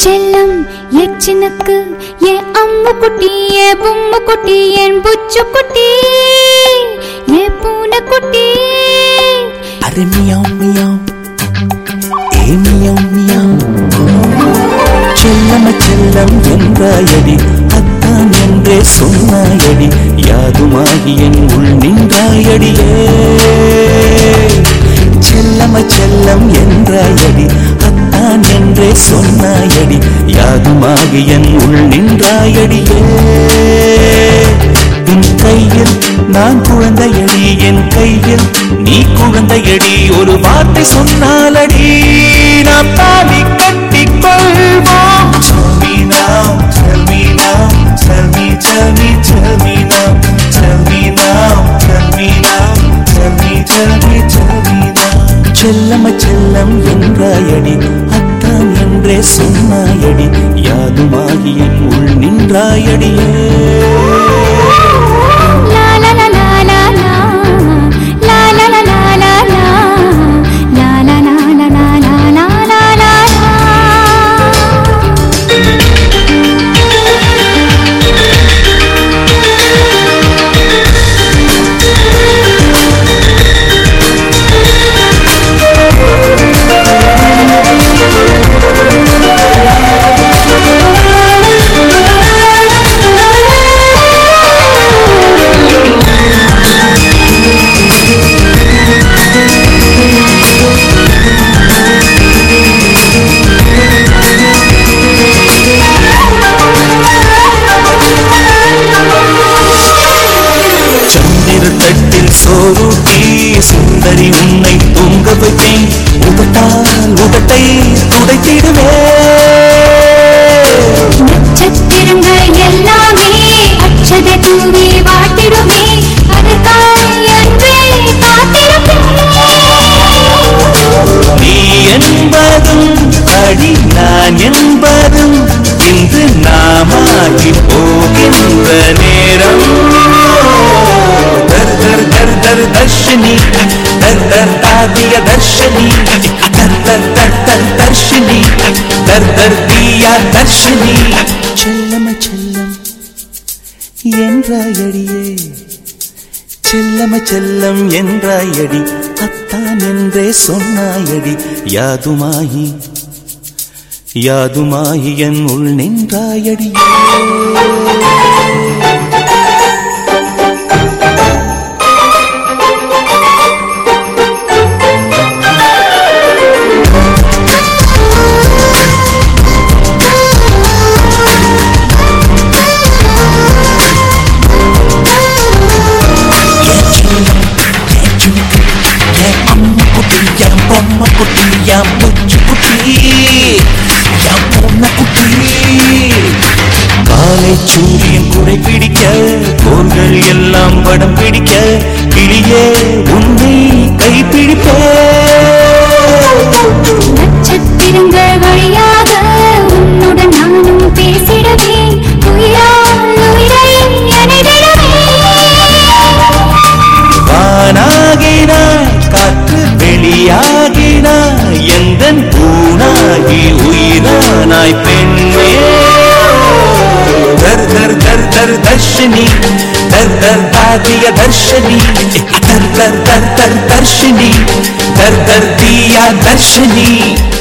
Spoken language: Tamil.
செல்லம் எச்சினுக்கு என் அம்மு குட்டி என் பொம்மு குட்டி என் புச்சு குட்டி என் பூனை குட்டி அரே மியாவ் மியாவ் ஏ மியாவ் மியாவ் செல்லம செல்லம் என்றாயடி அத்தான் என்றே சொன்னாயடி யாதுமாகி என் உள் நின்றாயடியே செல்லம செல்லம் என்றாயடி அத்தான் என்றே சொன்னாயடி யாதுமாகி என் உள் நின்றாயடியே உன் கையில் நான் குழந்தையடி என் கையில் நீ குழந்தையடி ஒரு வார்த்தை சொன்னாலடி நாம் தாலி கட்டிக் கொள்வோம் Tell me now, tell me now, tell me, tell me, tell me now, tell me now, tell me now, tell me, tell me, tell me now. செல்லம செல்லம் என்றாயடி அத்தான் என்றே சொன்னாயடி யாதுமாகி என் உள் நின்றாயடியே லா லா லா லா லா லா. லா லா லா லா லா லா. லா லா லா லா லா லா லா லா லா லா. சந்திர தட்டில் சோறுட்டி சுந்தரி உன்னை தூங்க வைப்பேன் உதட்டால் உதட்டை துடைத்திடுவே நட்சத்திரங்கள் எல்லாமே அச்சதை தூவி வாட்டிடுமே அதற்காய் அன்றே காத்திருப்பேன் நீ என்பதும் அடி நான் என்பதும் இன்று நாமாகி போகின்ற நேரம் தர் தர் தர் தர் தர்ஷினி தர் தர் தாதிய தர்ஷினி தர் தர் தர் தர் தர்ஷினி தர் தர் தீயா தர்ஷினி செல்லம செல்லம் என்றாயடியே செல்லம செல்லம் என்றாயடி அத்தான் என்றே சொன்னாயடி யாதுமாகி யாதுமாகி என் உள் நின்றாயடி என் அம்மா குட்டி என் பொம்மை குட்டி என் புச்சு குட்டி என் பொண்ண குட்டி காலை சூரியன் குடை பிடிக்க கோர்கள் எல்லாம் படம் பிடிக்க கிளியே உன்னை கைப்பிடிப்பே நட்சத்திரங்கள் வழியாக உன்னுடன் நானும் பேசிடுவேன் உயிரால் உயிரை இணைத்திடுவேன் வானாகினாய் காற்று வெளியாகினாய் எந்தன் பூனாகி உயிரானாய் பெண்ணே தர் தர் தர் தர் தர்ஷினி தர் தர் தாதிய தர்ஷினி தர் தர் தர் தர் தர்ஷினி தர் தர் தீயா தர்ஷினி